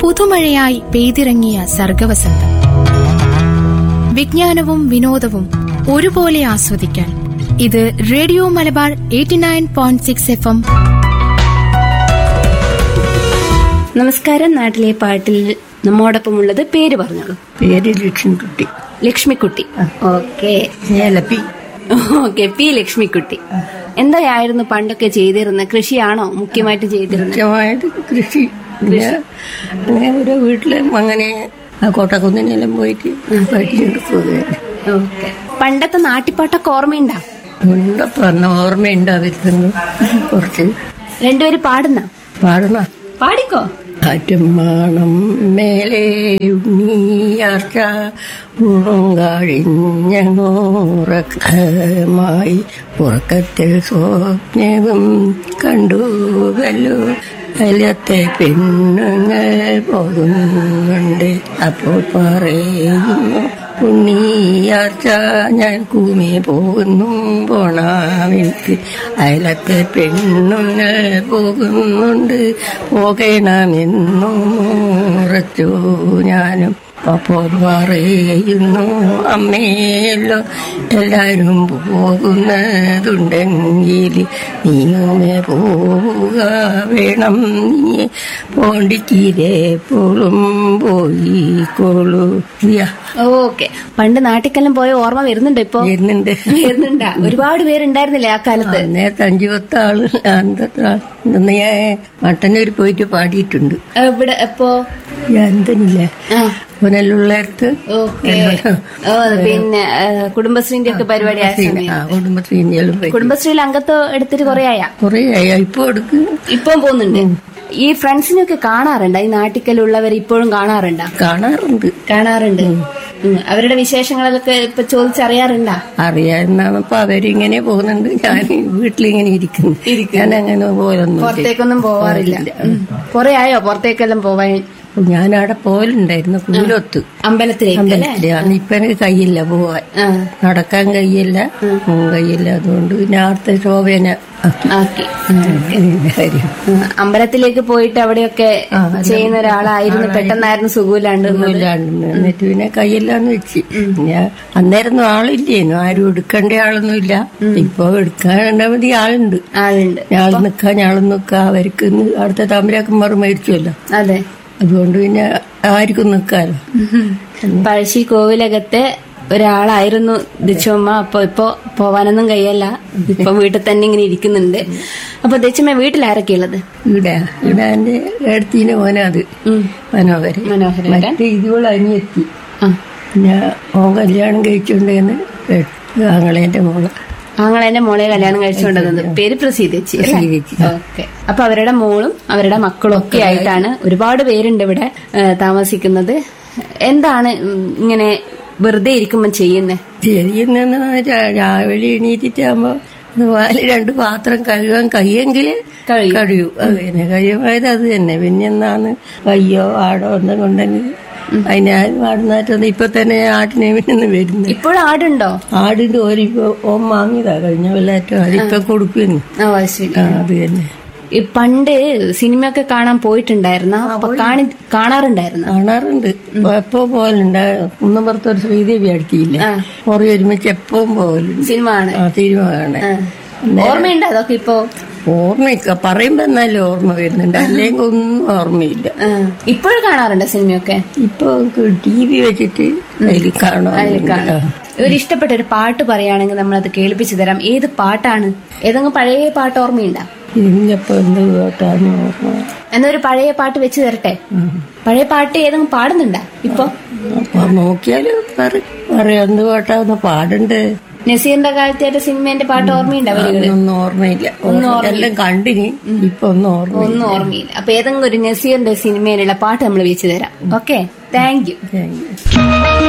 പുതുമഴയായി പെയ്തിറങ്ങിയ സർഗവസന്തം വിജ്ഞാനവും വിനോദവും ഒരുപോലെ ആസ്വദിക്കാൻ ഇത് radio Malabar eighty nine point six F M നമസ്കാരം നാട്ടിലെ പാട്ടിൽ നമ്മോടൊപ്പമുള്ളത് പേര് പറഞ്ഞോളൂ പേര് ലക്ഷ്മിക്കുട്ടി ലക്ഷ്മിക്കുട്ടി ഓക്കെ ഏലപ്പി ഓക്കെ പി ലക്ഷ്മിക്കുട്ടി എന്തായിരുന്നു പണ്ടൊക്കെ ചെയ്തിരുന്ന കൃഷിയാണോ മുഖ്യമായിട്ട് ചെയ്തിരുന്നത് മുഖ്യമായത് കൃഷി പിന്നെ അങ്ങനെ ഓരോ വീട്ടിലും അങ്ങനെ ആ കോട്ടക്കുന്നിനെല്ലാം പോയിട്ട് പഠിച്ചെടുക്കുകയായിരുന്നു ഓക്കെ പണ്ടത്തെ നാട്ടിപ്പാട്ടൊക്കെ ഓർമ്മയുണ്ടാ ഉണ്ട് പറഞ്ഞ ഓർമ്മയുണ്ട് അവർക്ക് കുറച്ച് രണ്ടുപേരും പാടുന്ന പാടണ പാടിക്കോ കാറ്റുമാണം മേലെ ഉണ്ണിയാർച്ച ഉറങ്ങാഴിഞ്ഞോറക്കമായി ഉറക്കത്തിൽ സ്വപ്നവും കണ്ടുവല്ലോ അതിലത്തെ പെണ്ണുങ്ങൾ പോകുന്നുണ്ട് അപ്പോൾ പറയുന്നു ഉണ്ണിയാർച്ച ഞാൻ കൂമി പോകുന്നു പോണമെനിക്ക് അയലത്തെ പെണ്ണുങ്ങൾ പോകുന്നുണ്ട് പോകണമെന്നും ഉറച്ചു ഞാനും അപ്പോൾ പറയുന്നു അമ്മയല്ലോ എല്ലാരും പോകുന്നതുണ്ടെങ്കിൽ നീയുമേ പോവുക വേണം നീ പോണ്ടിച്ചിരെപ്പോഴും പോയിക്കോളൂ യാ, ഓക്കെ പണ്ട് നാട്ടിക്കെല്ലാം പോയ ഓർമ്മ വരുന്നുണ്ടോ ഇപ്പൊ വരുന്നുണ്ട് വരുന്നുണ്ടാ ഒരുപാട് പേരുണ്ടായിരുന്നില്ലേ ആ കാലത്ത് നേരത്തെ അഞ്ചു പത്ത് ആള് അന്നത്തെ ആൾ- ഇന്ന് ഞാൻ മട്ടന്നൂർ പോയിട്ട് പാടിയിട്ടുണ്ട് ഇവിടെ എപ്പോ എന്തനില്ലേ ആ പുനലുള്ളടത്ത് ഓക്കെ ഓ പിന്നെ ആ, കുടുംബശ്രീന്റെ ഒക്കെ പരിപാടി ആയ സമയം ആ കുടുംബശ്രീനെല്ലാം പോയി കുടുംബശ്രീയിൽ അംഗത്വം എടുത്തിട്ട് കൊറേ ആയാ കൊറേ ആയി ഇപ്പൊ എടുക്ക് ഇപ്പം പോകുന്നുണ്ട് ഈ ഫ്രണ്ട്സിനൊക്കെ കാണാറുണ്ട് ഈ നാട്ടിക്കലുള്ളവർ ഇപ്പോഴും കാണാറുണ്ടാ കാണാറുണ്ട് കാണാറുണ്ട് ഉം. അവരുടെ വിശേഷങ്ങളൊക്കെ ഇപ്പൊ ചോദിച്ചറിയാറുണ്ടാ അറിയാവുന്നതാണ് ഇപ്പൊ അവരിങ്ങനെ പോകുന്നുണ്ട് ഞാൻ വീട്ടിലിങ്ങനെ ഇരിക്കുന്നു ഞാൻ അങ്ങനെ പോലൊന്നും പുറത്തേക്കൊന്നും പോവാറില്ല ഉം. കൊറേ ആയോ പുറത്തേക്കെല്ലാം പോവാൻ ഞാൻ അവിടെ പോലുണ്ടായിരുന്നു കൂലൊത്ത് അമ്പലത്തിലേക്ക് അല്ലേ അമ്പലത്തില് അന്ന് ഇപ്പൊ എനിക്ക് കയ്യില്ല പോവാൻ ആ നടക്കാൻ കഴിയില്ല ഉം, കഴിയില്ല അതുകൊണ്ട് പിന്നെ അവിടുത്തെ ശോഭന ആക്കി കാര്യം ഉം. അമ്പലത്തിലേക്ക് പോയിട്ട് അവിടെയൊക്കെ ചെയ്യുന്ന ഒരാളായിരുന്നു പെട്ടെന്നായിരുന്നു സുഖമില്ലാണ്ട് ഇല്ലാണ്ട് എന്നിട്ട് പിന്നെ കയ്യെല്ലാന്ന് വെച്ച് ഞാൻ അന്നേരൊന്നും ആളില്ലേനു ആരും എടുക്കേണ്ട ആളൊന്നും ഇല്ല ഇപ്പൊ എടുക്കാൻ മതി ആളുണ്ട് ആളുണ്ട് ഞാൾ നിക്കാ ഞാൾ നിക്കാ അവർക്ക് ഇന്ന് അവിടുത്തെ തമ്പരാക്കന്മാർ മരിച്ചുവല്ലോ അതെ അതുകൊണ്ട് പിന്നെ ആർക്കും നിക്കാലോ പഴശ്ശി കോവിലകത്തെ ഒരാളായിരുന്നു ദച്ചുമ്മ അപ്പൊ ഇപ്പൊ പോവാനൊന്നും കഴിയല്ല ഇപ്പൊ വീട്ടിൽ തന്നെ ഇങ്ങനെ ഇരിക്കുന്നുണ്ട് അപ്പൊ ദച്ചുമ്മ വീട്ടിൽ ആരൊക്കെയുള്ളത് ഇവിടെ ഇവിടെ എന്റെ ഏടത്തിന്റെ മോനാ അത് ഉം. മനോഹരൻ മനോഹരൻ മറ്റേ ഇതുപോലെ അനിയെത്തി ആ പിന്നെ ഓൻ കല്യാണം കഴിച്ചുകൊണ്ടേന്ന് ആങ്ങളേന്റെ മോളെ ആങ്ങളെന്റെ മോളെ കല്യാണം കഴിച്ചുകൊണ്ടത് പേര് പ്രസീതച്ചി പ്രസീത ചേച്ചി. ഓക്കെ അപ്പൊ അവരുടെ മോളും അവരുടെ മക്കളും ഒക്കെ ആയിട്ടാണ് ഒരുപാട് പേരുണ്ട് ഇവിടെ ഏ, താമസിക്കുന്നത് എന്താണ് ഉം, ഇങ്ങനെ വെറുതെ ഇരിക്കുമ്പോ ചെയ്യുന്നത് ചെയ്യുന്ന രാവിലെ എണീറ്റിട്ടാകുമ്പോ വാല് രണ്ട് പാത്രം കഴുകാൻ കഴിയെങ്കിൽ കഴിയും. കഴിയൂ അത് തന്നെ കഴിയുമായത് അത് തന്നെ പിന്നെ എന്നാണ് കയ്യോ ആടോ എന്തെങ്കിലും ഉണ്ടെങ്കിൽ അതിനാരും ആടുന്നാറ്റൊന്നും ഇപ്പൊ തന്നെ ആട്ടിനെ പിന്നെ വരുന്നു ഇപ്പോഴും ആടുണ്ടോ ആടിന്റെ ഓരിപ്പോ ഓൻ വാങ്ങിയതാ കഴിഞ്ഞ കൊല്ലാറ്റോ അതിപ്പൊ കൊടുക്കുന്നു ആ അത് ശരി ആ അത് തന്നെ ഈ പണ്ട് സിനിമയൊക്കെ കാണാൻ പോയിട്ടുണ്ടായിരുന്ന അപ്പൊ കാണി കാണാറുണ്ടായിരുന്നു കാണാറുണ്ട് എപ്പോ പോലുണ്ട് കുന്നപ്പുറത്ത് ഒരു ശ്രീദേവി അടുത്തിയില്ല ആ. കുറേ ഒരുമിച്ച് എപ്പോഴും പോകലുണ്ട് സിനിമ ആണ് ആ സിനിമ കാണാൻ ഓർമ്മയുണ്ട് അതൊക്കെ ഇപ്പോ ഓർമ്മ പറയുമ്പോ എന്നാലും ഓർമ്മ വരുന്നുണ്ട് അല്ലെങ്കിൽ ഒന്നും ഓർമ്മയില്ല ആ. ഇപ്പോഴും കാണാറുണ്ട് സിനിമയൊക്കെ ഇപ്പൊ ടി വി വെച്ചിട്ട് അതിൽ കാണാം കാണാം. ഒരു ഇഷ്ടപ്പെട്ട ഒരു പാട്ട് പറയുകയാണെങ്കിൽ നമ്മൾ അത് കേൾപ്പിച്ചു തരാം ഏത് പാട്ടാണ് ഏതെങ്കിലും പഴയ പാട്ട് ഓർമ്മയുണ്ടാ ഇന്നിപ്പോ എന്ത് കേട്ടാന്ന് ഓർമ്മ എന്നാ ഒരു പഴയ പാട്ട് വെച്ച് തരട്ടെ പഴയ പാട്ട് ഏതെങ്കിലും പാടുന്നുണ്ടാ ഇപ്പൊ അപ്പൊ നോക്കിയാല് പറ- പറയാം എന്ത് കേട്ടാന്ന് പാടണ്ട് നസീറിന്റെ കാലത്തെ സിനിമേന്റെ പാട്ട് ഓർമ്മയുണ്ടാ വരികള് ഒന്നും ഓർമ്മയില്ല എല്ലാം കണ്ടിനി ഇപ്പൊ ഒന്നും ഓർമ്മ ഒന്നും ഓർമ്മയില്ല അപ്പൊ ഏതെങ്കിലും ഒരു നസീറിന്റെ സിനിമയിലുള്ള പാട്ട് നമ്മൾ വെച്ച് തരാം okay thank you thank U